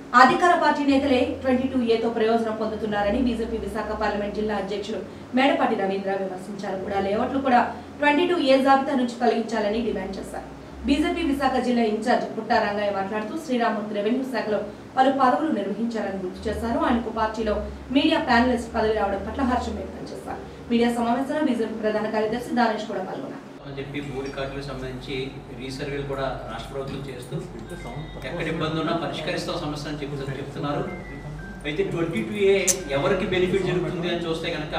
అధికార పార్టీ నేతలే twenty two ఏతో ప్రయోజనం పొందుతున్నారని బీజేపీ విశాఖ పార్లమెంట్ జిల్లా అధ్యక్షుడు మేడపాటి రవీంద్ర విమర్శించారు కూడా లేఅవుట్లు కూడా ట్వంటీ టూ ఏ జాబితా నుంచి తొలగించాలని డిమాండ్ చేశారు బీజేపీ విశాఖ జిల్లా ఇన్ఛార్జ్ పుట్టా రంగయ్య మాట్లాడుతూ శ్రీరామూర్తి రెవెన్యూ శాఖలో పలు పదవులు నిర్వహించారని గుర్తు చేశారు ఆయనకు పార్టీలో మీడియా ప్యానలిస్ట్ పదవి రావడం పట్ల హర్షం వ్యక్తం చేశారు మీడియా సమావేశంలో బీజేపీ ప్రధాన కార్యదర్శి దానేష్ కూడా పాల్గొన్నారు అని చెప్పి భూ రికార్డులకు సంబంధించి రీసర్వేలు కూడా రాష్ట్ర ప్రభుత్వం చేస్తూ ఎక్కడ ఇబ్బంది ఉన్నా పరిష్కరిస్తాం సమస్య అని చెప్పి చెప్తున్నారు అయితే ట్వంటీ టూ ఏ ఎవరికి బెనిఫిట్ జరుగుతుంది అని చూస్తే కనుక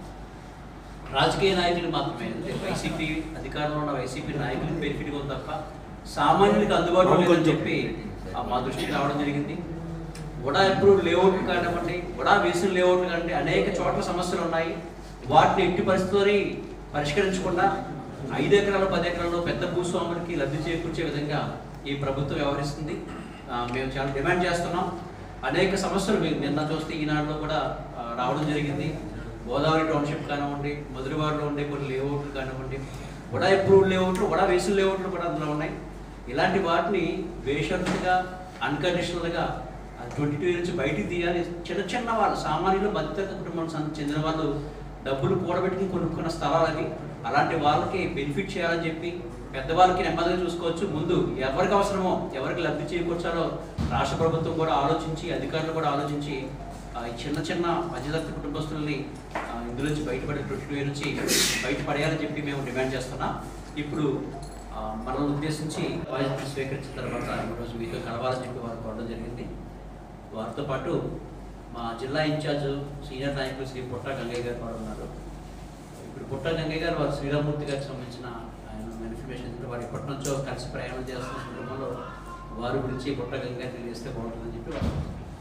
రాజకీయ నాయకులు మాత్రమే అంటే వైసీపీ అధికారంలో ఉన్న వైసీపీ నాయకులకు బెనిఫిట్ ఉంది తప్ప సామాన్యులకు అందుబాటులో లేదని చెప్పి ఆ మా దృష్టికి రావడం జరిగింది వడా అప్రూవ్ లేఅవుట్ కానివ్వండి వడా వేసిన లేఅవుట్ కానివ్వండి అనేక చోట్ల సమస్యలు ఉన్నాయి వాటిని ఎట్టి పరిస్థితులని పరిష్కరించకుండా ఐదు ఎకరాలు పది ఎకరాలు పెద్ద భూస్వాములకి లబ్ధి చేకూర్చే విధంగా ఈ ప్రభుత్వం వ్యవహరిస్తుంది ఆ, మేము చాలా డిమాండ్ చేస్తున్నాం అనేక సమస్యలు మీరు నిన్న చూస్తే ఈనాడులో కూడా ఆ, రావడం జరిగింది గోదావరి టౌన్షిప్ కానివ్వండి మధురవాడలో ఉండే కొన్ని లేఅవుట్లు కానివ్వండి వడా అప్రూవ్డ్ లేఅవుట్లు వడా వేసిన లేఅవుట్లు కూడా అందులో ఉన్నాయి ఇలాంటి వాటిని బేషరతుగా అన్కండిషనల్గా ట్వంటీ టూ నుంచి బయటికి తీయాలి చిన్న చిన్న వాళ్ళు సామాన్యులు మధ్యతరగతి కుటుంబం చెందిన వాళ్ళు డబ్బులు కూడబెట్టుకుని కొనుక్కున్న స్థలాలని అలాంటి వాళ్ళకి బెనిఫిట్ చేయాలని చెప్పి పెద్దవాళ్ళకి నెమ్మదిగా చూసుకోవచ్చు ముందు ఎవరికి అవసరమో ఎవరికి లబ్ధి చేకూర్చాలో రాష్ట్ర ప్రభుత్వం కూడా ఆలోచించి అధికారులు కూడా ఆలోచించి ఆ, ఈ చిన్న చిన్న మధ్యతరగతి కుటుంబస్తుల్ని ఆ, ఇందులో నుంచి బయటపడే ట్వంటీ టూ నుంచి బయటపడేయాలని చెప్పి మేము డిమాండ్ చేస్తున్నాం ఇప్పుడు ఆ, మనల్ని ఉద్దేశించి బాధ్యతలు స్వీకరించిన తర్వాత ఈరోజు మీతో కలవాలని చెప్పి వారు కోరడం జరిగింది వారితో పాటు మా జిల్లా ఇన్ఛార్జ్ సీనియర్ నాయకులు శ్రీ పుట్ట గంగయ్య గారు కూడా ఉన్నారు ఇప్పుడు పుట్ట గంగయ్య గారు వారు శ్రీరామూర్తి గారికి సంబంధించిన ఆయన ఇన్ఫర్మేషన్ ఇస్తే వారు ఎప్పటి నుంచో కలిసి ప్రయాణం చేస్తున్న సందర్భంలో వారి గురించి పుట్ట గంగయ్య గారు తెలియజేస్తే బాగుంటుందని చెప్పి వారు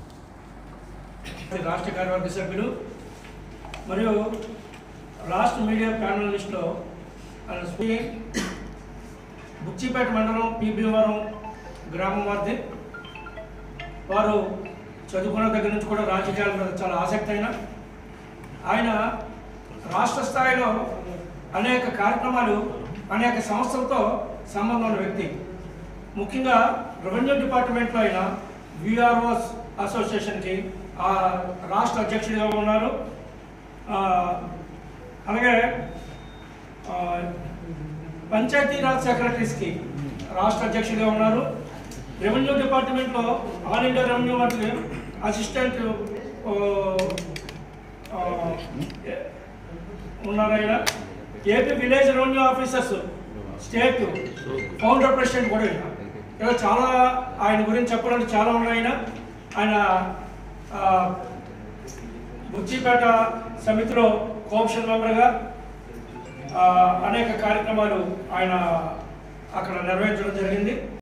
రాష్ట్ర కార్యవర్గ సభ్యులు మరియు రాష్ట్ర మీడియా ప్యానలిస్ట్లో ఆయన శ్రీ బుచ్చిపేట మండలం పి భీమవరం గ్రామం వారిది వారు చదువుకున్న దగ్గర నుంచి కూడా రాజకీయాల మీద చాలా ఆసక్తి అయిన ఆయన రాష్ట్ర స్థాయిలో అనేక కార్యక్రమాలు అనేక సంస్థలతో సంబంధం ఉన్న వ్యక్తి ముఖ్యంగా రెవెన్యూ డిపార్ట్మెంట్లో ఆయన విఆర్ఓస్ అసోసియేషన్కి ఆ రాష్ట్ర అధ్యక్షుడిగా ఉన్నారు ఆ, అలాగే ఆ, పంచాయతీరాజ్ సెక్రటరీస్కి రాష్ట్ర అధ్యక్షుడిగా ఉన్నారు రెవెన్యూ డిపార్ట్మెంట్లో ఆల్ ఇండియా రెవెన్యూ వాటికి అసిస్టెంట్ ఓ, ఆ, ఉన్నారు ఆయన AP village revenue officers state founder president కూడా ఆయన ఇలా చాలా ఆయన గురించి చెప్పాలంటే చాలా ఉన్నాయి ఆయన ఆయన ఆ, బుచ్చిపేట సమితిలో కోఆప్షన్ మెంబర్గా ఆ, అనేక కార్యక్రమాలు ఆయన అక్కడ నిర్వహించడం జరిగింది